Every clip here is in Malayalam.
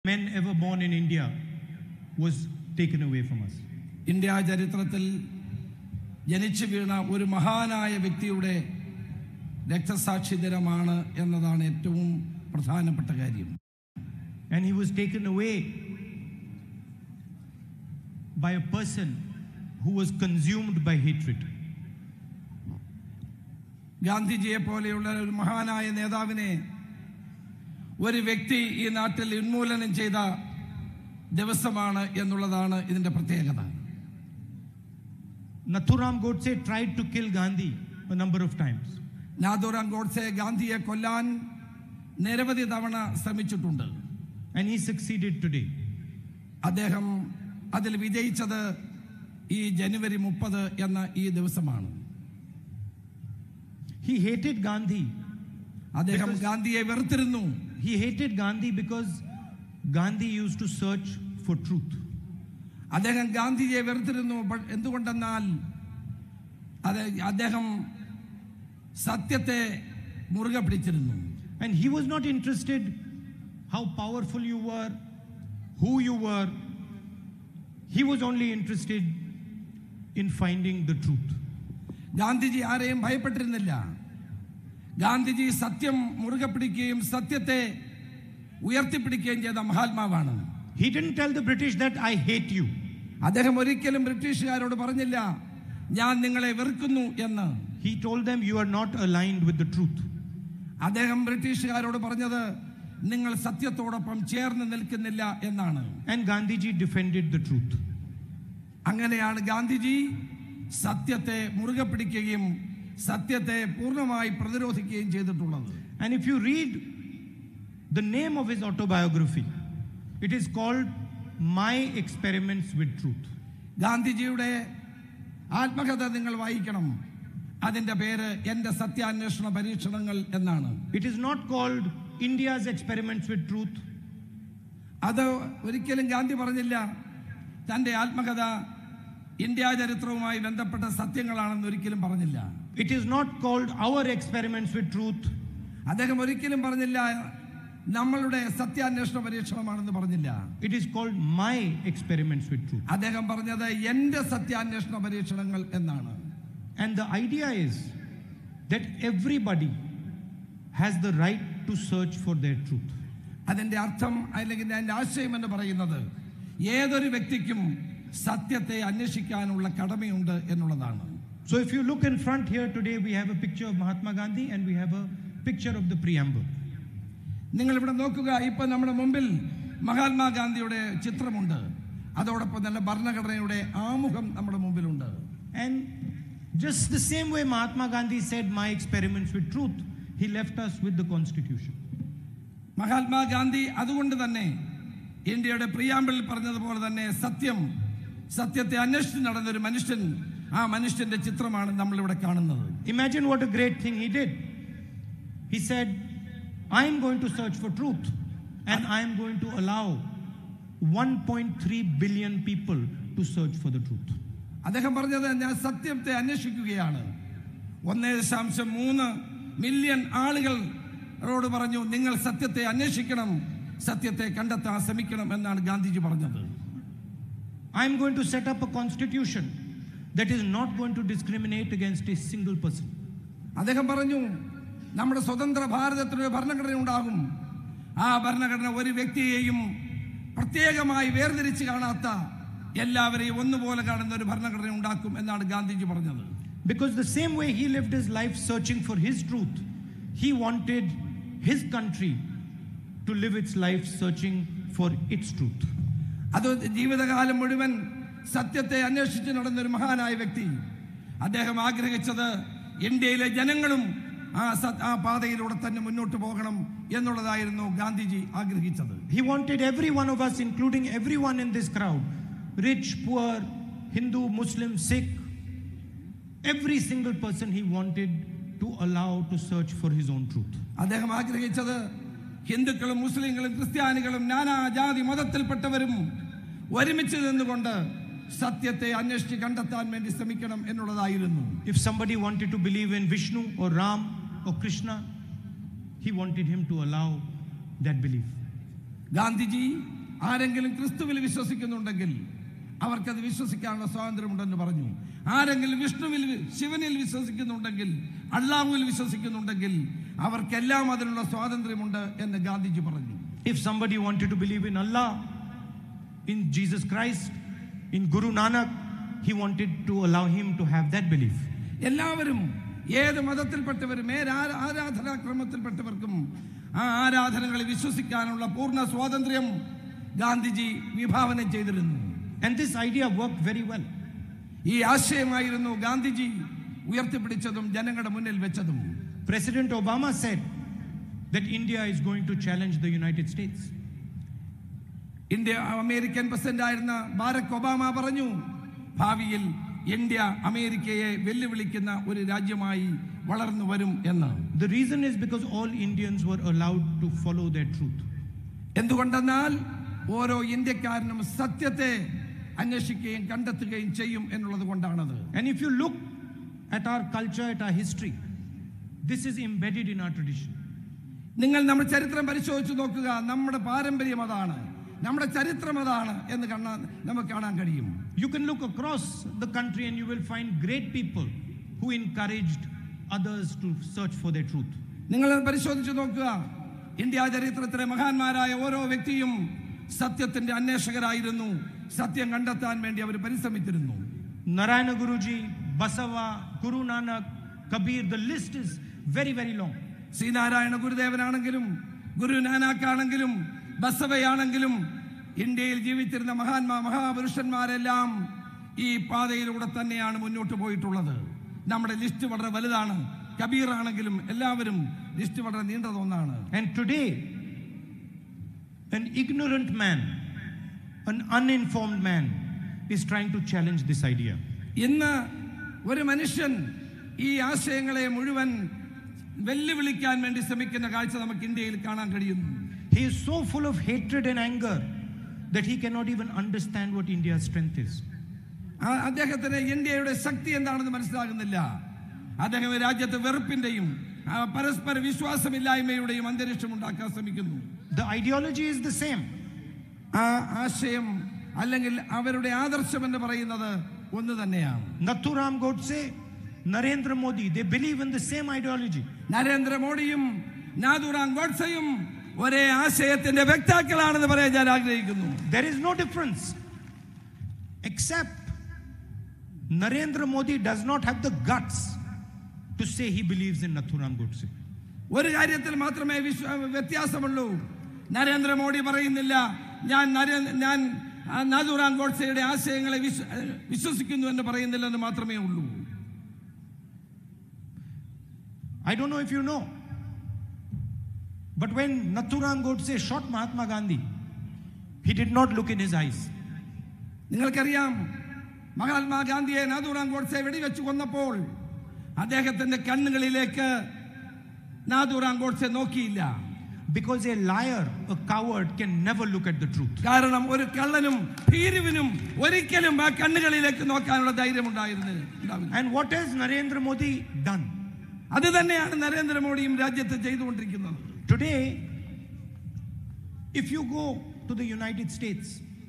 men ever born in India was taken away from us. India ചരിത്രത്തിൽ ജനിച്ചു വീണ ഒരു മഹാനായ വ്യക്തിയുടെ രക്തസാക്ഷി ദിനമാണ് എന്നതാണ് ഏറ്റവും പ്രധാനപ്പെട്ട കാര്യം And he was taken away by a person who was consumed by hatred. ഗാന്ധിജിയെ പോലെയുള്ള ഒരു മഹാനായ നേതാവിനെ ഒരു വ്യക്തി ഈ നാട്ടിൽ ഉന്മൂലനം ചെയ്ത ദിവസമാണ് എന്നുള്ളതാണ് ഇതിന്റെ പ്രത്യേകത Nathuram Godse tried to kill Gandhi a number of times. Nathuram Godse ഗാന്ധിയെ കൊല്ലാൻ നിരവധി തവണ ശ്രമിച്ചിട്ടുണ്ട് And he succeeded today. അദ്ദേഹം അതിൽ വിജയിച്ചത് ഈ ജനുവരി മുപ്പത് എന്ന ഈ ദിവസമാണ് He hated Gandhi. അദ്ദേഹം Because- ഗാന്ധിയെ വെറുത്തിരുന്നു He hated Gandhi because Gandhi used to search for truth. അദ്ദേഹം ഗാന്ധിജിയെ വെറുത്തിരുന്നു ബ- എന്തുകൊണ്ടെന്നാൽ അത് അദ്ദേഹം സത്യത്തെ മുറുകെ പിടിച്ചിരുന്നു And he was not interested how powerful you were, who you were. He was only interested in finding the truth. Gandhiji ആരെയും ഭയപ്പെട്ടിരുന്നില്ല ഗാന്ധിജി സത്യം മുറുകെ പിടിക്കുകയും സത്യത്തെ ഉയർത്തിപ്പിടിക്കുകയും ചെയ്ത മഹാത്മാവാണ് He didn't tell the British that I hate you. അദ്ദേഹം ഒരിക്കലും ബ്രിട്ടീഷുകാരോട് പറഞ്ഞില്ല ഞാൻ നിങ്ങളെ വെറുക്കുന്നു എന്ന് He told them, You are not aligned with the truth. അദ്ദേഹം ബ്രിട്ടീഷുകാരോട് പറഞ്ഞത് നിങ്ങൾ സത്യത്തോടൊപ്പം ചേർന്ന് നിൽക്കുന്നില്ല എന്നാണ് And Gandhiji defended the truth. അങ്ങനെയാണ് ഗാന്ധിജി സത്യത്തെ മുറുകെ പിടിക്കുകയും സത്യത്തെ പൂർണ്ണമായി പ്രതിരോധിക്കുകയും ചെയ്തിട്ടുള്ളത് And if you read the name of his autobiography, it is called My Experiments with Truth. ഗാന്ധിജിയുടെ ആത്മകഥ നിങ്ങൾ വായിക്കണം അതിന്റെ പേര് എന്റെ സത്യാന്വേഷണ പരീക്ഷണങ്ങൾ എന്നാണ് It is not called India's Experiments with Truth. അത് ഒരിക്കലും ഗാന്ധി പറഞ്ഞില്ല തന്റെ ആത്മകഥ ഇന്ത്യാ ചരിത്രവുമായി ബന്ധപ്പെട്ട സത്യങ്ങളാണെന്ന് ഒരിക്കലും പറഞ്ഞില്ല It is not called Our Experiments with Truth. അദ്ദേഹം ഒരിക്കലും പറഞ്ഞില്ല നമ്മളുടെ സത്യാന്വേഷണ പരീക്ഷണമാണെന്ന് പറഞ്ഞില്ല It is called My Experiments with Truth. അദ്ദേഹം പറഞ്ഞത് എന്റെ സത്യാന്വേഷണ പരീക്ഷണങ്ങൾ എന്നാണ് And the idea is that everybody has the right to search for their truth. അതിന്റെ അർത്ഥം അല്ലെങ്കിൽ അതിന്റെ ആശയം എന്ന് പറയുന്നത് ഏതൊരു വ്യക്തിക്കും സത്യത്തെ അന്വേഷിക്കാനുള്ള കടമയുണ്ട് എന്നുള്ളതാണ് So if you look in front here today, we have a picture of Mahatma Gandhi and we have a picture of the preamble. നിങ്ങൾ ഇവിടെ നോക്കുക ഇപ്പൊ നമ്മുടെ മുമ്പിൽ മഹാത്മാഗാന്ധിയുടെ ചിത്രമുണ്ട് അതോടൊപ്പം തന്നെ ഭരണഘടനയുടെ ആമുഖം നമ്മുടെ മുമ്പിലുണ്ട് And just the same way Mahatma Gandhi said, My experiments with truth, he left us with the constitution. Mahatma Gandhi അതുകൊണ്ട് തന്നെ ഇന്ത്യയുടെ പ്രിയാമ്പിളിൽ പറഞ്ഞതുപോലെ തന്നെ സത്യം സത്യത്തെ അന്വേഷിച്ച് നടന്ന ഒരു മനുഷ്യൻ ആ മനുഷ്യന്റെ ചിത്രമാണ് നമ്മളിവിടെ കാണുന്നത് Imagine what a great thing he did. He said, I am going to search for truth and I am going to allow 1.3 billion people to search for the truth. അദ്ദേഹം പറഞ്ഞത് ഞാൻ സത്യത്തെ അന്വേഷിക്കുകയാണ് ഒന്നേ ദശാംശം മൂന്ന് മില്യൺ ആളുകളോട് പറഞ്ഞു നിങ്ങൾ സത്യത്തെ അന്വേഷിക്കണം സത്യത്തെ കണ്ടെത്താൻ ശ്രമിക്കണം എന്നാണ് ഗാന്ധിജി പറഞ്ഞത് I am going to set up a constitution that is not going to discriminate against a single person. അദ്ദേഹം പറഞ്ഞു നമ്മുടെ സ്വതന്ത്ര ഭാരതത്തിനൊരു ഭരണഘടന ഉണ്ടാകും ആ ഭരണഘടന ഒരു വ്യക്തിയെയും പ്രത്യേകമായി വേർതിരിച്ച് കാണാത്ത എല്ലാവരെയും ഒന്നുപോലെ കാണുന്ന ഒരു ഭരണഘടന ഉണ്ടാക്കും എന്നാണ് ഗാന്ധിജി പറഞ്ഞത് Because the same way he lived his life searching for his truth, he wanted his country to live its life searching for its truth. അത് ജീവിതകാലം മുഴുവൻ സത്യത്തെ അന്വേഷിച്ച് നടന്ന ഒരു മഹാനായ വ്യക്തി അദ്ദേഹം ആഗ്രഹിച്ചത് ഇന്ത്യയിലെ ജനങ്ങളും ആ സ- ആ പാതയിലൂടെ തന്നെ മുന്നോട്ട് പോകണം എന്നുള്ളതായിരുന്നു ഗാന്ധിജി ആഗ്രഹിച്ചത് He wanted every one of us, including everyone in this crowd rich, poor, Hindu, Muslim, Sikh every single person he wanted to allow to search for his own truth. അദ്ദേഹം ആഗ്രഹിച്ചത് ഹിന്ദുക്കളും മുസ്ലിങ്ങളും ക്രിസ്ത്യാനികളും നാനാ ജാതി മതത്തിൽപ്പെട്ടവരും ഒരുമിച്ച് നിന്നുകൊണ്ട് സത്യത്തെ അന്വേഷിച്ച് കണ്ടെത്താൻ വേണ്ടി ശ്രമിക്കണം എന്നുള്ളതായിരുന്നു If somebody wanted to believe in Vishnu or Ram or Krishna, he wanted him to allow that belief. Gandhiji ആരെങ്കിലും ക്രിസ്തുവിൽ വിശ്വസിക്കുന്നുണ്ടെങ്കിൽ അവർക്കത് വിശ്വസിക്കാനുള്ള സ്വാതന്ത്ര്യമുണ്ടെന്ന് പറഞ്ഞു ആരെങ്കിലും വിഷ്ണുവിൽ വി- ശിവനിൽ വിശ്വസിക്കുന്നുണ്ടെങ്കിൽ അള്ളാഹുവിൽ വിശ്വസിക്കുന്നുണ്ടെങ്കിൽ അവർക്കെല്ലാം അതിനുള്ള സ്വാതന്ത്ര്യമുണ്ട് എന്ന് ഗാന്ധിജി പറഞ്ഞു If somebody wanted to believe in Allah, in Jesus Christ, in Guru Nanak, he wanted to allow him to have that belief. എല്ലാവരും ഏത് മതത്തിൽപ്പെട്ടവരും ഏത് ആരാ- ആരാധനാക്രമത്തിൽപ്പെട്ടവർക്കും ആ ആരാധനകളെ വിശ്വസിക്കാനുള്ള പൂർണ്ണ സ്വാതന്ത്ര്യം ഗാന്ധിജി വിഭാവനം ചെയ്തിരുന്നു And this idea worked very well. ഈ ആശയമായിരുന്നു ഗാന്ധിജി ഉയർത്തിപ്പിടിച്ചതും ജനങ്ങളുടെ മുന്നിൽ വെച്ചതും President Obama said that India is going to challenge the United States. India American president ആയിരുന്ന ബാരക് ഒബാമ പറഞ്ഞു ഭാവിയിൽ ഇന്ത്യ അമേരിക്കയെ വെല്ലുവിളിക്കുന്ന ഒരു രാജ്യമായി വളർന്നു വരും എന്ന് The reason is because all Indians were allowed to follow their truth. എന്തുകൊണ്ടെന്നാൽ ഓരോ ഇന്ത്യക്കാരനും സത്യത്തെ അന്വേഷിക്കുകയും കണ്ടെത്തുകയും ചെയ്യും എന്നുള്ളത് കൊണ്ടാണത് And if you look at our culture, at our history, this is embedded in our tradition. നിങ്ങൾ നമ്മുടെ ചരിത്രം പരിശോധിച്ച് നോക്കുക നമ്മുടെ പാരമ്പര്യം അതാണ് നമ്മുടെ ചരിത്രം അതാണ് എന്ന് കാണാൻ നമുക്ക് കാണാൻ കഴിയും You can look across the country and you will find great people who encouraged others to search for their truth. നിങ്ങൾ പരിശോധിച്ച് നോക്കുക ഇന്ത്യ ചരിത്രത്തിലെ മഹാന്മാരായ ഓരോ വ്യക്തിയും സത്യത്തിന്റെ അന്വേഷകരായിരുന്നു സത്യം കണ്ടെത്താൻ വേണ്ടി അവർ പരിശ്രമിച്ചിരുന്നു Narayana Guruji, Basava, Guru Nanak, Kabir, the list is very, very long. Sreenarayana ഗുരുദേവനാണെങ്കിലും ഗുരു നാനാക്കാണെങ്കിലും ബസവയാണെങ്കിലും ഇന്ത്യയിൽ ജീവിച്ചിരുന്ന മഹാന്മാ മഹാപുരുഷന്മാരെല്ലാം ഈ പാതയിലൂടെ തന്നെയാണ് മുന്നോട്ട് പോയിട്ടുള്ളത് നമ്മുടെ ലിസ്റ്റ് വളരെ വലുതാണ് കബീർ ആണെങ്കിലും എല്ലാവരും ലിസ്റ്റ് വളരെ നീണ്ടതൊന്നാണ് And today, an ignorant man, an uninformed man, is trying to challenge this idea. ഇന്ന് ഒരു മനുഷ്യൻ ഈ ആശയങ്ങളെ മുഴുവൻ വെല്ലുവിളിക്കാൻ വേണ്ടി ശ്രമിക്കുന്ന കാഴ്ച നമുക്ക് ഇന്ത്യയിൽ കാണാൻ കഴിയുന്നു He is so full of hatred and anger that he cannot even understand what India's strength is. ആ- അദ്ദേഹത്തിന് ഇന്ത്യയുടെ ശക്തി എന്താണെന്ന് മനസ്സിലാകുന്നില്ല അദ്ദേഹം ഈ രാജ്യത്ത് വെറുപ്പിന്റെയും ആ, പരസ്പര വിശ്വാസമില്ലായ്മയുടെയും അന്തരീക്ഷം ഉണ്ടാക്കാൻ ശ്രമിക്കുന്നു The ideology is the same. ആ ആശയം അല്ലെങ്കിൽ അവരുടെ ആദർശം എന്ന് പറയുന്നത് ഒന്ന് തന്നെയാണ് Nathuram Godse, Narendra Modi, they believe in the same ideology. നരേന്ദ്രമോദിയും നാദുറാം ഗോഡ്സയും ഒരേ ആശയത്തിന്റെ വ്യക്താക്കളാണെന്ന് പറയാൻ ഞാൻ ആഗ്രഹിക്കുന്നു There is no difference. Except Narendra Modi does not have the guts to say he believes in Nathuram Godse. ഒരു കാര്യത്തിൽ മാത്രമേ വിശ്വ വ്യത്യാസമുള്ളൂ നരേന്ദ്രമോദി പറയുന്നില്ല ഞാൻ നരേ- ഞാൻ ആ നാദുറാം ഗോഡ്സെയുടെ ആശയങ്ങളെ വിശ്വ- വിശ്വസിക്കുന്നു എന്ന് പറയുന്നില്ലെന്ന് മാത്രമേ ഉള്ളൂ I don't know if you know, but when Nathuram Godse shot Mahatma Gandhi, he did not look in his eyes. നിങ്ങൾക്കറിയാം മഹാത്മാഗാന്ധിയെ നാദുറാം ഗോഡ്സെ വെടിവെച്ച് കൊന്നപ്പോൾ അദ്ദേഹത്തിന്റെ കണ്ണുകളിലേക്ക് നാദുറാം ഗോഡ്സെ നോക്കിയില്ല Because a liar, a coward can never look at the truth. കാരണം ഒരു കള്ളനും ഭീരുവിനും ഒരിക്കലും ആ കണ്ണുകളിലേക്ക് നോക്കാനുള്ള ധൈര്യം ഉണ്ടായിരുന്നില്ല ഉണ്ടാവില്ല. And what has Narendra Modi done? അത് തന്നെയാണ് നരേന്ദ്രമോദിയും രാജ്യത്ത് ചെയ്തുകൊണ്ടിരിക്കുന്നത് Today, if you go to the United States,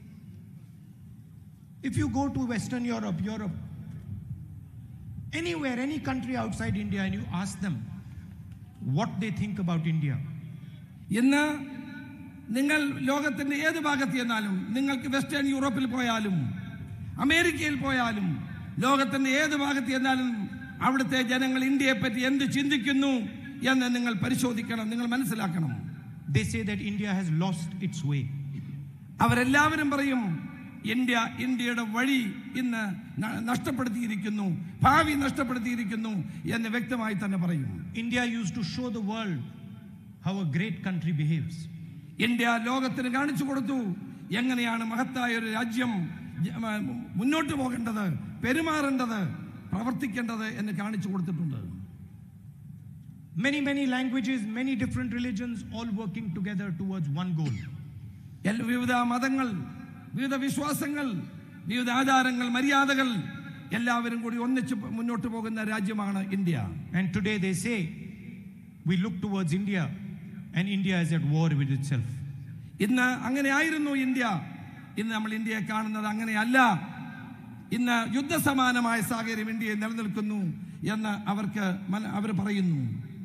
if you go to Western Europe, Europe, anywhere, any country outside India, and you ask them what they think about India, ഇന്ന് നിങ്ങൾ ലോകത്തിന്റെ ഏത് ഭാഗത്ത് ചെന്നാലും നിങ്ങൾക്ക് വെസ്റ്റേൺ യൂറോപ്പിൽ പോയാലും അമേരിക്കയിൽ പോയാലും ലോകത്തിന്റെ ഏത് ഭാഗത്ത് ചെന്നാലും അവിടുത്തെ ജനങ്ങൾ ഇന്ത്യയെ പറ്റി എന്ത് ചിന്തിക്കുന്നു എന്ന് നിങ്ങൾ പരിശോധിക്കണം നിങ്ങൾ മനസ്സിലാക്കണം they say that India has lost its way. അവരെല്ലാവരും പറയും ഇന്ത്യ ഇന്ത്യയുടെ വഴി ഇന്ന് ന- നഷ്ടപ്പെടുത്തിയിരിക്കുന്നു ഭാവി നഷ്ടപ്പെടുത്തിയിരിക്കുന്നു എന്ന് വ്യക്തമായി തന്നെ പറയും India used to show the world how a great country behaves. India ലോകത്തിന് കാണിച്ചു കൊടുത്തു എങ്ങനെയാണ് മഹത്തായ ഒരു രാജ്യം ജ- മ- മുന്നോട്ട് പോകേണ്ടത് പെരുമാറേണ്ടത് പ്രവർത്തിക്കേണ്ടത് എന്ന് കാണിച്ചു കൊടുത്തിട്ടുണ്ട് Many, many languages, many different religions, all working together towards one goal. എൽ- വിവിധ മതങ്ങൾ വിവിധ വിശ്വാസങ്ങൾ വിവിധ ആചാരങ്ങൾ മര്യാദകൾ എല്ലാവരും കൂടി ഒന്നിച്ച് മുന്നോട്ട് പോകുന്ന രാജ്യമാണ് India And today they say, we look towards India, and India is at war with itself. ഇന്ന് അങ്ങനെ ആയിരുന്നു ഇന്ത്യ ഇന്ന് നമ്മൾ ഇന്ത്യയെ കാണുന്നത് അങ്ങനെയല്ല ഇന്ന് യുദ്ധസമാനമായ സാഹചര്യം ഇന്ത്യയിൽ നിലനിൽക്കുന്നു എന്ന് അവർക്ക് അവർ പറയുന്നു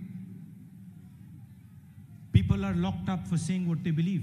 People are locked up for saying what they believe.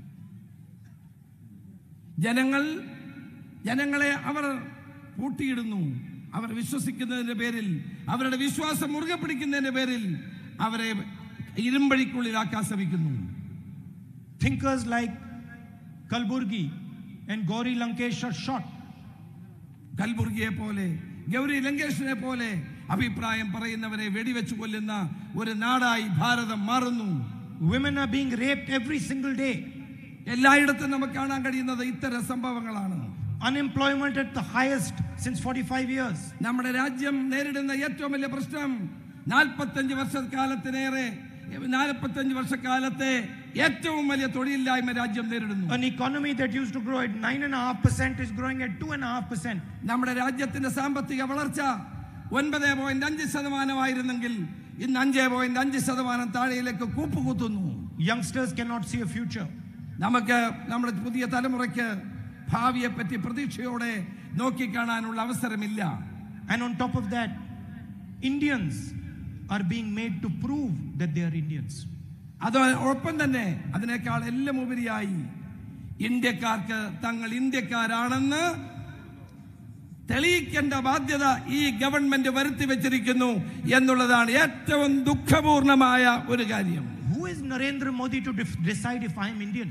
ജനങ്ങൾ ജനങ്ങളെ അവർ പൂട്ടിയിടുന്നു അവർ വിശ്വസിക്കുന്നതിന്റെ പേരിൽ അവരുടെ വിശ്വാസം മുറുകെ പിടിക്കുന്നതിന്റെ പേരിൽ അവരെ ഇരുമ്പഴിക്കുള്ളിലാക്കാൻ ശ്രമിക്കുന്നു Thinkers like Kalburgi and Gauri Lankesh are shot. കൽബുർഗിയെ പോലെ ഗൗരി ലങ്കേഷിനെ പോലെ അഭിപ്രായം പറയുന്നവരെ വെടിവെച്ച് കൊല്ലുന്ന ഒരു നാടായി ഭാരതം മാറുന്നു Women are being raped every single day. എല്ലായിടത്തും നമുക്ക് കാണാൻ കഴിയുന്നത് ഇത്തരം സംഭവങ്ങളാണ് Unemployment at the highest since 45 years. നമ്മുടെ രാജ്യം നേരിടുന്ന ഏറ്റവും വലിയ പ്രശ്നം നാൽപ്പത്തഞ്ച് വർഷക്കാലത്തിനേറെ നാൽപ്പത്തഞ്ച് വർഷക്കാലത്തെ ഏറ്റവും വലിയ തൊഴിലില്ലായ്മ രാജ്യം നേരിടുന്നു An economy that used to grow at 9.5% is growing at 2.5%. നമ്മുടെ രാജ്യത്തിന്റെ സാമ്പത്തിക വളർച്ച ഒൻപത് പോയിന്റ് അഞ്ച് ശതമാനമായിരുന്നെങ്കിൽ ഇന്ന് അഞ്ച് പോയിന്റ് അഞ്ച് ശതമാനം താഴെയിലേക്ക് കൂപ്പുകുത്തുന്നു Youngsters cannot see a future. നമുക്ക് നമ്മുടെ പുതിയ തലമുറയ്ക്ക് ഭാവിയെ പറ്റി പ്രതീക്ഷയോടെ നോക്കിക്കാണാനുള്ള അവസരമില്ല And on top of that, Indians are being made to prove that they are Indians. അതോടൊപ്പം തന്നെ അതിനേക്കാൾ എല്ലാം ഉപരിയായി ഇന്ത്യക്കാർക്ക് തങ്ങൾ ഇന്ത്യക്കാരാണെന്ന് തെളിയിക്കേണ്ട ബാധ്യത ഈ ഗവൺമെന്റ് വരുത്തി വെച്ചിരിക്കുന്നു എന്നുള്ളതാണ് ഏറ്റവും ദുഃഖപൂർണമായ ഒരു കാര്യം Who is Narendra Modi to def- decide if I am Indian?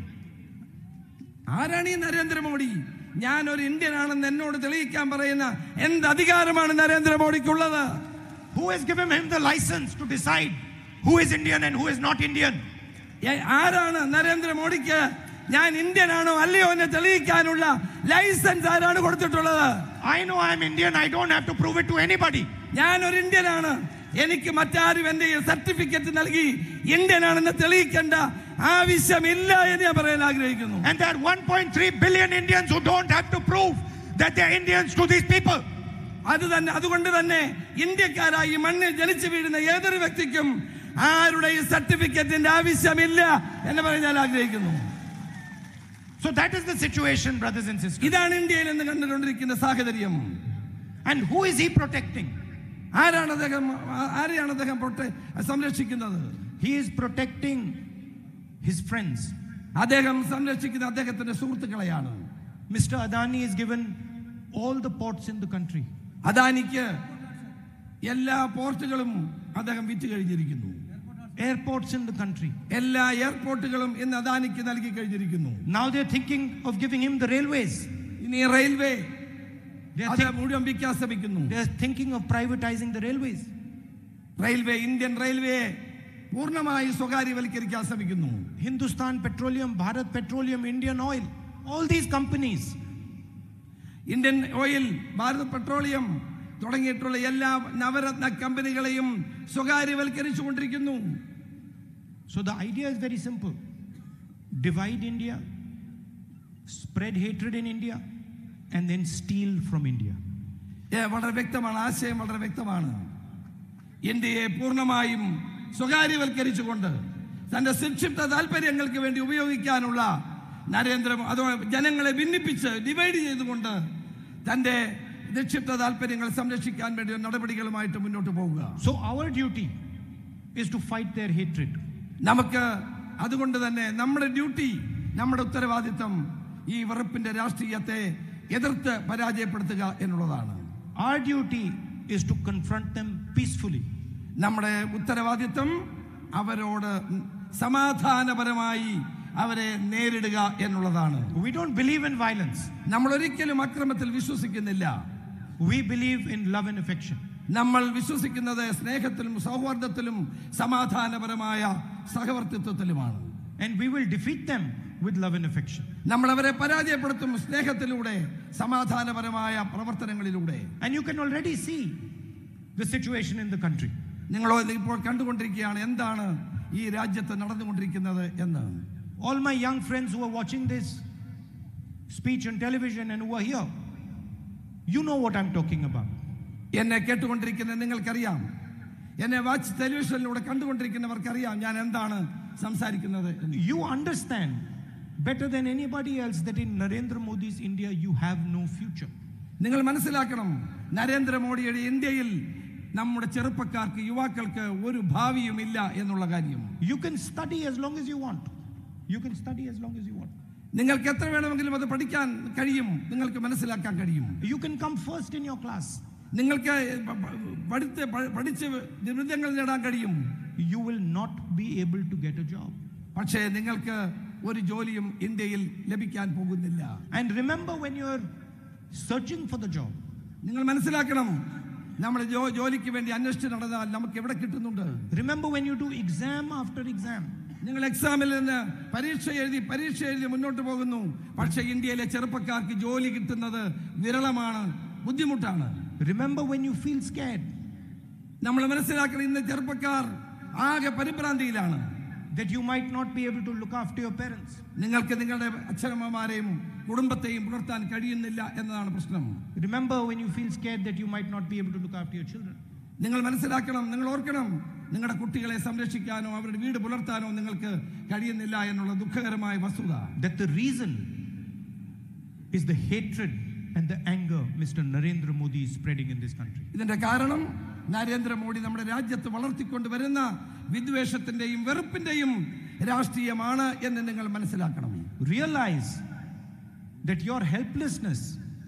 ആരാണ് ഈ നരേന്ദ്രമോദി ഞാൻ ഒരു ഇന്ത്യൻ ആണെന്ന് എന്നോട് തെളിയിക്കാൻ പറയുന്ന എന്ത് അധികാരമാണ് നരേന്ദ്രമോദിക്കുള്ളത് Who has given him the license to decide who is Indian and who is not Indian? ഏ- ആരാണ് നരേന്ദ്രമോദിക്ക് ഞാൻ ഇന്ത്യൻ ആണോ അല്ലയോ എന്ന് തെളിയിക്കാനുള്ള ലൈസൻസ് ആരാണ് കൊടുത്തിട്ടുള്ളത് I know I am Indian, I don't have to prove it to anybody. ഞാൻ ഒരു ഇന്ത്യനാണ് എനിക്ക് മറ്റാരും എന്റെ സർട്ടിഫിക്കറ്റ് നൽകി ഇന്ത്യൻ ആണെന്ന് തെളിയിക്കേണ്ട ആവശ്യമില്ല എന്ന് ഞാൻ പറയാൻ ആഗ്രഹിക്കുന്നു And there are 1.3 billion Indians who don't have to prove that they're Indians to these people. അത് തന്നെ അതുകൊണ്ട് തന്നെ ഇന്ത്യക്കാരായി ഈ മണ്ണിൽ ജനിച്ചു വീഴുന്ന ഏതൊരു വ്യക്തിക്കും ആരുടെയും സർട്ടിഫിക്കറ്റിന്റെ ആവശ്യമില്ല എന്ന് പറയാൻ ഞാൻ ആഗ്രഹിക്കുന്നു So that is the situation, brothers and sisters. ഇതാണ് ഇന്ത്യയിൽ നിന്ന് കണ്ടുകൊണ്ടിരിക്കുന്ന സാഹചര്യം And who is he protecting? ആരാണ് അദ്ദേഹം ആ- ആരെയാണ് അദ്ദേഹം പ്രൊട്ടെ- സംരക്ഷിക്കുന്നത് He is protecting his friends. അദ്ദേഹം സംരക്ഷിക്കുന്ന അദ്ദേഹത്തിന്റെ സുഹൃത്തുക്കളെയാണ് Mr. Adani is given all the ports in the country. അദാനിക്ക് എല്ലാ പോർട്ടുകളും അദ്ദേഹം വിറ്റ് കഴിഞ്ഞിരിക്കുന്നു Airports in the country. എല്ലാ എയർപോർട്ടുകളും ഇന്ന് അദാനിക്ക് നൽകി കഴിഞ്ഞിരിക്കുന്നു Now they're thinking of giving him the railways. ഇനി റെയിൽവേ They're, അത് think- മുഴുവൻ വിൽക്കാൻ ശ്രമിക്കുന്നു they're thinking of privatizing the railways. Railway Indian railway പൂർണ്ണമായി സ്വകാര്യവൽക്കരിക്കാൻ ശ്രമിക്കുന്നു Hindustan Petroleum, Bharat Petroleum, Indian Oil, all these companies. Indian oil Bharat Petroleum തുടങ്ങിയിട്ടുള്ള എല്ലാ നവരത്ന കമ്പനികളെയും സ്വകാര്യവൽക്കരിച്ചു കൊണ്ടിരിക്കുന്നു So the idea is very simple divide India, spread hatred in India, and then steal from India. ഏ, വളരെ വ്യക്തമാണ് ആശയം വളരെ വ്യക്തമാണ് ഇന്ത്യയെ പൂർണ്ണമായും സ്വകാര്യവൽക്കരിച്ചുകൊണ്ട് തന്റെ സംക്ഷിപ്ത താല്പര്യങ്ങൾക്ക് വേണ്ടി ഉപയോഗിക്കാനുള്ള നരേന്ദ്ര അതോ ജനങ്ങളെ ഭിന്നിപ്പിച്ച് ഡിവൈഡ് ചെയ്തുകൊണ്ട് തന്റെ നിക്ഷിപ്ത താല്പര്യങ്ങൾ സംരക്ഷിക്കാൻ വേണ്ടി നടപടികളുമായിട്ട് മുന്നോട്ട് പോവുക So our duty is to fight their hatred. നമുക്ക് അതുകൊണ്ട് തന്നെ നമ്മുടെ ഡ്യൂട്ടി നമ്മുടെ ഉത്തരവാദിത്തം ഈ വെറുപ്പിന്റെ രാഷ്ട്രീയത്തെ എതിർത്ത് പരാജയപ്പെടുത്തുക എന്നുള്ളതാണ് Our duty is to confront them peacefully. നമ്മുടെ ഉത്തരവാദിത്വം അവരോട് സമാധാനപരമായി അവരെ നേരിടുക എന്നുള്ളതാണ് We don't believe in violence. നമ്മൾ ഒരിക്കലും അക്രമത്തിൽ വിശ്വസിക്കുന്നില്ല We believe in love and affection. നമ്മൾ വിശ്വസിക്കുന്നത് സ്നേഹത്തിലും സൗഹാർദ്ദത്തിലും സമാധാനപരമായ സഹവർത്തിത്വത്തിലുമാണ് And we will defeat them with love and affection. നമ്മൾ അവരെ പരാജയപ്പെടുത്തും സ്നേഹത്തിലൂടെ സമാധാനപരമായ പ്രവർത്തനങ്ങളിലൂടെ And you can already see the situation in the country. നിങ്ങൾ ഇപ്പോൾ കണ്ടുകൊണ്ടിരിക്കുകയാണ് എന്താണ് ഈ രാജ്യത്ത് നടന്നുകൊണ്ടിരിക്കുന്നത് എന്ന് All my young friends who are watching this speech on television and who are here, you know what I'm talking about. എന്നെ കേട്ടുകൊണ്ടിരിക്കുന്ന നിങ്ങൾക്കറിയാം എന്നെ വാച്ച് ടെലിവിഷനിലൂടെ കണ്ടുകൊണ്ടിരിക്കുന്നവർക്കറിയാം ഞാൻ എന്താണ് സംസാരിക്കുന്നത് എന്ന്. You understand better than anybody else that in Narendra Modi's India you have no future. നിങ്ങൾ മനസ്സിലാക്കണം നരേന്ദ്രമോദിയുടെ ഇന്ത്യയിൽ നമ്മുടെ ചെറുപ്പക്കാർക്ക് യുവാക്കൾക്ക് ഒരു ഭാവിയുമില്ല എന്നുള്ള കാര്യം You can study as long as you want. You can study as long as you want. നിങ്ങൾക്ക് എത്ര വേണമെങ്കിലും അത് പഠിക്കാൻ കഴിയും നിങ്ങൾക്ക് മനസ്സിലാക്കാൻ കഴിയും You can come first in your class. നിങ്ങൾക്ക് പ- പ- പഠിത്ത് പ- പഠിച്ച് ബിരുദങ്ങൾ നേടാൻ കഴിയും You will not be able to get a job. പക്ഷേ നിങ്ങൾക്ക് ഒരു ജോലിയും ഇന്ത്യയിൽ ലഭിക്കാൻ പോകുന്നില്ല And remember when you're searching for the job, നിങ്ങൾ മനസ്സിലാക്കണം നമ്മൾ ജോ- ജോലിക്ക് വേണ്ടി അന്വേഷിച്ച് നടന്നാൽ നമുക്ക് എവിടെ കിട്ടുന്നുണ്ട് remember when you do exam after exam, നിങ്ങൾ എക്സാമിൽ നിന്ന് പരീക്ഷ എഴുതി പരീക്ഷ എഴുതി മുന്നോട്ട് പോകുന്നു പക്ഷേ ഇന്ത്യയിലെ ചെറുപ്പക്കാർക്ക് ജോലി കിട്ടുന്നത് വിരളമാണ് ബുദ്ധിമുട്ടാണ് remember when you feel scared നമ്മൾ മനസ്സിലാക്കണം ഇന്ന് ചെറുപ്പക്കാർ ആകെ പരിഭ്രാന്തിയിലാണ് that you might not be able to look after your parents. നിങ്ങൾക്ക് നിങ്ങളുടെ അച്ഛനമ്മമാരെയും കുടുംബത്തെയും പുലർത്താൻ കഴിയുന്നില്ല എന്നതാണ് പ്രശ്നം Remember when you feel scared that you might not be able to look after your children. നിങ്ങൾ മനസ്സിലാക്കണം നിങ്ങൾ ഓർക്കണം നിങ്ങളുടെ കുട്ടികളെ സംരക്ഷിക്കാനോ അവരുടെ വീട് പുലർത്താനോ നിങ്ങൾക്ക് കഴിയുന്നില്ല എന്നുള്ള ദുഃഖകരമായ വസ്തുത That the reason is the hatred and the anger Mr. Narendra Modi is spreading in this country. ഇതിന്റെ കാരണം നരേന്ദ്രമോദി നമ്മുടെ രാജ്യത്ത് വളർത്തിക്കൊണ്ട് വരുന്ന വിദ്വേഷത്തിന്റെയും വെറുപ്പിന്റെയും രാഷ്ട്രീയമാണ് എന്ന് നിങ്ങൾ മനസ്സിലാക്കണം Realize that your helplessness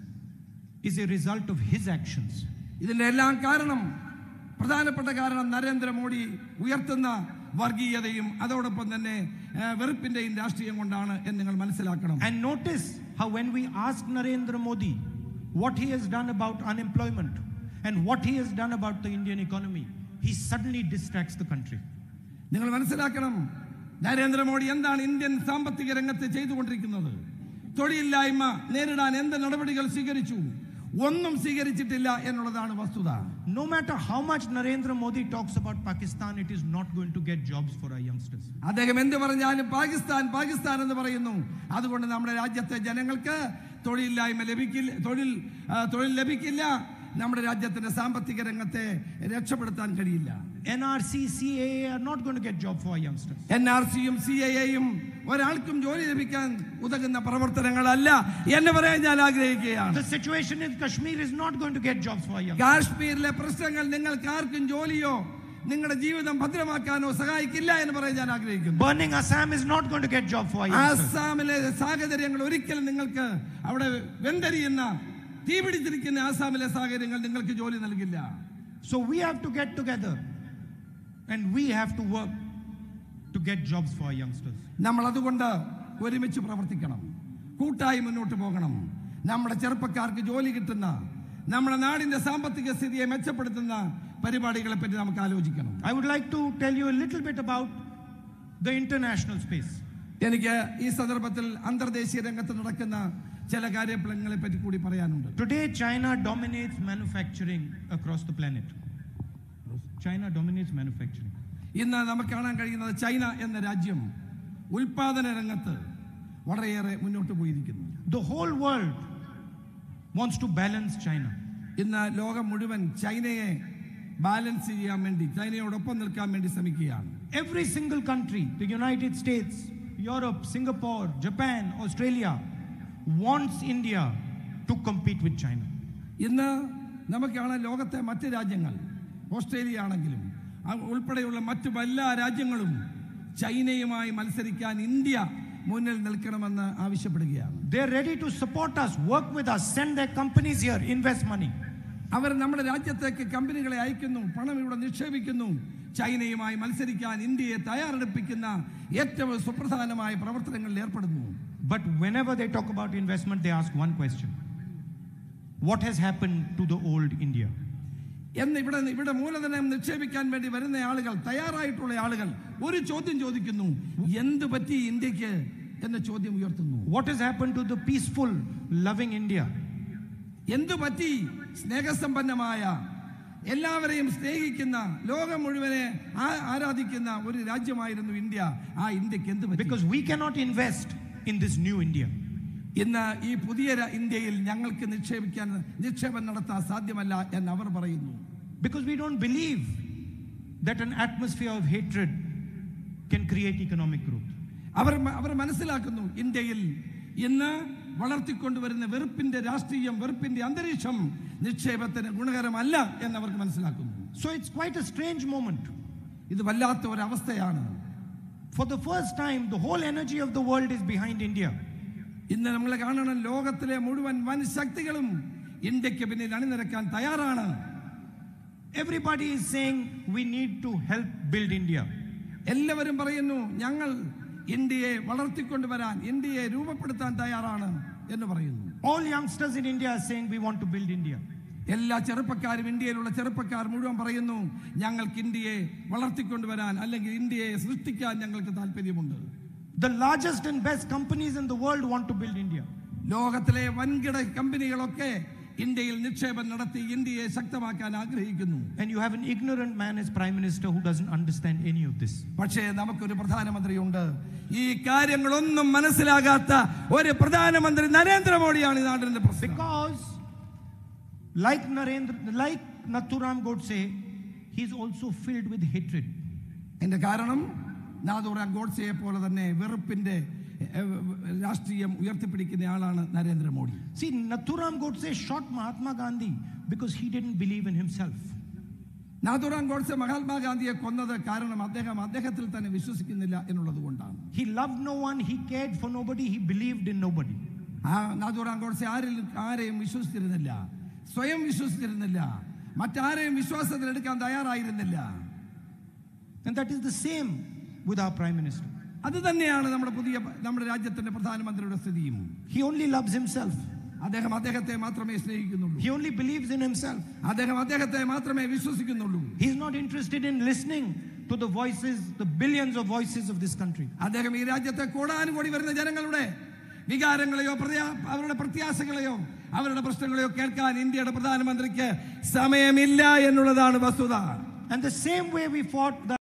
is a result of his actions. ഇതിന്റെ എല്ലാം കാരണം പ്രധാനപ്പെട്ട കാരണം നരേന്ദ്രമോദി ഉയർത്തുന്ന വർഗീയതയും അതോടൊപ്പം തന്നെ ആ, വെറുപ്പിന്റെയും രാഷ്ട്രീയം കൊണ്ടാണ് എന്ന് നിങ്ങൾ മനസ്സിലാക്കണം And notice how when we ask Narendra Modi what he has done about unemployment and what he has done about the Indian economy, he suddenly distracts the country. നിങ്ങൾ മനസ്സിലാക്കണം നരേന്ദ്രമോദി എന്താണ് ഇന്ത്യൻ സാമ്പത്തിക രംഗത്ത് ചെയ്തുകൊണ്ടിരിക്കുന്നത് തൊഴിലില്ലായ്മ നേരിടാൻ എന്ത് നടപടികൾ സ്വീകരിച്ചു ഒന്നും സ്വീകരിച്ചിട്ടില്ല എന്നുള്ളതാണ് വസ്തുത No matter how much Narendra Modi talks about Pakistan, it is not going to get jobs for our youngsters. അദ്ദേഹം എന്ത് പറഞ്ഞാലും പാകിസ്ഥാൻ പാകിസ്ഥാൻ എന്ന് പറയുന്നു അതുകൊണ്ട് നമ്മുടെ രാജ്യത്തെ ജനങ്ങൾക്ക് തൊഴിലില്ലായ്മ ലഭിക്കില്ല തൊഴിൽ ആ, തൊഴിൽ ലഭിക്കില്ല നമ്മുടെ രാജ്യത്തിന്റെ സാമ്പത്തിക രംഗത്തെ രക്ഷപ്പെടുത്താൻ കഴിയില്ല NRC, CAA are not going to get job for our youngsters. N R സിയും സി ഐ എയും ഒരാൾക്കും ജോലി ലഭിക്കാൻ ഉതകുന്ന പ്രവർത്തനങ്ങളല്ല എന്ന് പറയാൻ ഞാൻ ആഗ്രഹിക്കുകയാണ് The situation in Kashmir is not going to get jobs for our youngsters. കാശ്മീരിലെ പ്രശ്നങ്ങൾ നിങ്ങൾക്ക് ആർക്കും ജോലിയോ നിങ്ങളുടെ ജീവിതം ഭദ്രമാക്കാനോ സഹായിക്കില്ല എന്ന് പറയാൻ ഞാൻ ആഗ്രഹിക്കുന്നു Burning Assam is not going to get job for our youngsters. ആസാമിലെ സാഹചര്യങ്ങൾ ഒരിക്കലും നിങ്ങൾക്ക് അവിടെ വെന്തരിയുന്ന തീപിടിച്ചിരിക്കുന്ന ആസാമിലെ സാഹചര്യങ്ങൾ നിങ്ങൾക്ക് ജോലി നൽകില്ല So we have to get together and we have to work to get jobs for our youngsters. നമ്മൾ അതുകൊണ്ട് ഒരുമിച്ച് പ്രവർത്തിക്കണം കൂട്ടായി മുന്നോട്ട് പോകണം നമ്മുടെ ചെറുപ്പക്കാർക്ക് ജോലി കിട്ടുന്ന നമ്മുടെ നാടിന്റെ സാമ്പത്തിക സ്ഥിതിയെ മെച്ചപ്പെടുത്തുന്ന പരിപാടികളെ പറ്റി നമുക്ക് ആലോചിക്കണം I would like to tell you a little bit about the international space. എനിക്ക് ഈ സന്ദർഭത്തിൽ അന്തർദേശീയ രംഗത്ത് നടക്കുന്ന ചില കാര്യങ്ങളെ പറ്റി കൂടി പറയാനുണ്ട് Today, China dominates manufacturing across the planet. China dominates manufacturing. ഇന്ന് നമുക്ക് കാണാൻ കഴിയുന്നത് ചൈന എന്ന രാജ്യം ഉൽപാദന രംഗത്ത് വളരെയേറെ മുന്നോട്ട് പോയിരിക്കുന്നു The whole world wants to balance China. ഇന്ന് ലോകം മുഴുവൻ ചൈനയെ ബാലൻസ് ചെയ്യാൻ വേണ്ടി ചൈനയോടൊപ്പം നിൽക്കാൻ വേണ്ടി ശ്രമിക്കുകയാണ് Every single country, the United States, Europe, Singapore, Japan, Australia, wants India to compete with China. ഇന്ന് നമുക്ക് കാണാൻ ലോകത്തെ മറ്റ് രാജ്യങ്ങൾ ഓസ്ട്രേലിയ ആണെങ്കിലും അ- ഉൾപ്പെടെയുള്ള മറ്റു എല്ലാ രാജ്യങ്ങളും ചൈനയുമായി മത്സരിക്കാൻ ഇന്ത്യ മുന്നിൽ നിൽക്കണമെന്ന് ആവശ്യപ്പെടുകയാണ് They're ready to support us, work with us, send their companies here, invest money. അവർ നമ്മുടെ രാജ്യത്തേക്ക് കമ്പനികളെ അയക്കുന്നു പണം ഇവിടെ നിക്ഷേപിക്കുന്നു ചൈനയുമായി മത്സരിക്കാൻ ഇന്ത്യയെ തയ്യാറെടുപ്പിക്കുന്ന ഏറ്റവും സുപ്രധാനമായ പ്രവർത്തനങ്ങളിൽ ഏർപ്പെടുന്നു But whenever they talk about investment, they ask one question What has happened to the old India? എന്ന് ഇവിടെ ഇവിടെ മൂലധനം നിക്ഷേപിക്കാൻ വേണ്ടി വരുന്ന ആളുകൾ തയ്യാറായിട്ടുള്ള ആളുകൾ ഒരു ചോദ്യം ചോദിക്കുന്നു എന്ത് പറ്റി ഇന്ത്യക്ക് എന്ന ചോദ്യം ഉയർത്തുന്നു What has happened to the peaceful, loving India? എന്തു പറ്റി സ്നേഹസമ്പന്നമായ എല്ലാവരെയും സ്നേഹിക്കുന്ന ലോകം മുഴുവനെ ആ- ആരാധിക്കുന്ന ഒരു രാജ്യമായിരുന്നു ഇന്ത്യ ആ ഇന്ത്യക്ക് എന്ത് പറ്റി Because we cannot invest in this new India. ഇന്ന് ഈ പുതിയ ര- ഇന്ത്യയിൽ ഞങ്ങൾക്ക് നിക്ഷേപിക്കാൻ നിക്ഷേപം നടത്താൻ സാധ്യമല്ല എന്ന് അവർ പറയുന്നു Because we don't believe that an atmosphere of hatred can create economic growth. അവർ അവർ മനസ്സിലാക്കുന്നു ഇന്ത്യയിൽ ഇന്ന് വളർത്തിക്കൊണ്ടുവരുന്ന വെറുപ്പിന്റെ രാഷ്ട്രീയം വെറുപ്പിന്റെ അന്തരീക്ഷം നിക്ഷേപത്തിന് ഗുണകരമല്ല എന്നവർക്ക് മനസ്സിലാക്കുന്നു So it's quite a strange moment. ഇത് വല്ലാത്ത ഒരു അവസ്ഥയാണ് For the first time, the whole energy of the world is behind India. ഇന്ന് നമ്മൾ കാണണം ലോകത്തിലെ മുഴുവൻ വൻ ശക്തികളും ഇന്ത്യക്ക് പിന്നിൽ അണിനിരക്കാൻ തയ്യാറാണ് Everybody is saying we need to help build India. എല്ലാവരും പറയുന്നു ഞങ്ങൾ ഇന്ത്യയെ വളർത്തിക്കൊണ്ടുവരാൻ ഇന്ത്യയെ രൂപപ്പെടുത്താൻ തയ്യാറാണ് എന്ന് പറയുന്നു All youngsters in India are saying we want to build India. എല്ലാ ചെറുപ്പക്കാരും ഇന്ത്യയിലുള്ള ചെറുപ്പക്കാർ മുഴുവൻ പറയുന്നു ഞങ്ങൾക്ക് ഇന്ത്യയെ വളർത്തിക്കൊണ്ടുവരാൻ അല്ലെങ്കിൽ ഇന്ത്യയെ സൃഷ്ടിക്കാൻ ഞങ്ങൾക്ക് താല്പര്യമുണ്ട് The largest and best companies in the world want to build India. ലോകത്തിലെ വൻകിട കമ്പനികളൊക്കെ ഇന്ത്യയിൽ നിക്ഷേപം നടത്തി ഇന്ത്യയെ ശക്തമാക്കാൻ ആഗ്രഹിക്കുന്നു And you have an ignorant man as prime minister who doesn't understand any of this. പക്ഷേ നമുക്കൊരു പ്രധാനമന്ത്രിയുണ്ട് ഈ കാര്യങ്ങളൊന്നും മനസ്സിലാകാത്ത ഒരു പ്രധാനമന്ത്രി നരേന്ദ്രമോദിയാണ് ഈ നാടിന്റെ പ്രശ്നം Because, like Narendra, like Nathuram Godse, he's also filled with hatred. എന്റെ കാരണം നാദൂറാം ഗോഡ്സയെ പോലെ തന്നെ വെറുപ്പിന്റെ ഏഹ്, രാഷ്ട്രീയം ഉയർത്തിപ്പിടിക്കുന്ന ആളാണ് Narendra Modi See, Nathuram Godse shot Mahatma Gandhi because he didn't believe in himself. നാദൂറാം Godse മഹാത്മാഗാന്ധിയെ കൊന്നത് കാരണം അദ്ദേഹം അദ്ദേഹത്തിൽ തന്നെ വിശ്വസിക്കുന്നില്ല എന്നുള്ളത് കൊണ്ടാണ് He loved no one, he cared for nobody, he believed in nobody. ആ നാദൂറാം ഗോഡ്സെ ആരിൽ ആരെയും വിശ്വസിച്ചിരുന്നില്ല സ്വയം വിശ്വസിച്ചിരുന്നില്ല മറ്റാരെയും വിശ്വാസത്തിലെടുക്കാൻ തയ്യാറായിരുന്നില്ല And that is the same with our prime minister. അത് തന്നെയാണ് നമ്മുടെ പുതിയ നമ്മുടെ രാജ്യത്തിന്റെ പ്രധാനമന്ത്രിയുടെ സ്ഥിതിയും He only loves himself, അദ്ദേഹം അദ്ദേഹത്തെ മാത്രമേ സ്നേഹിക്കുന്നുള്ളൂ he only believes in himself. അദ്ദേഹം അദ്ദേഹത്തെ മാത്രമേ വിശ്വസിക്കുന്നുള്ളൂ He's not interested in listening to the voices, the billions of voices of this country. അദ്ദേഹം ഈ രാജ്യത്തെ കോടാനുകോടി വരുന്ന ജനങ്ങളുടെ വികാരങ്ങളെയോ പ്രത്യാ- അവരുടെ പ്രത്യാശകളെയോ അവരുടെ പ്രശ്നങ്ങളെയോ കേൾക്കാൻ ഇന്ത്യയുടെ പ്രധാനമന്ത്രിക്ക് സമയമില്ല എന്നുള്ളതാണ് വസ്തുത And the same way we fought the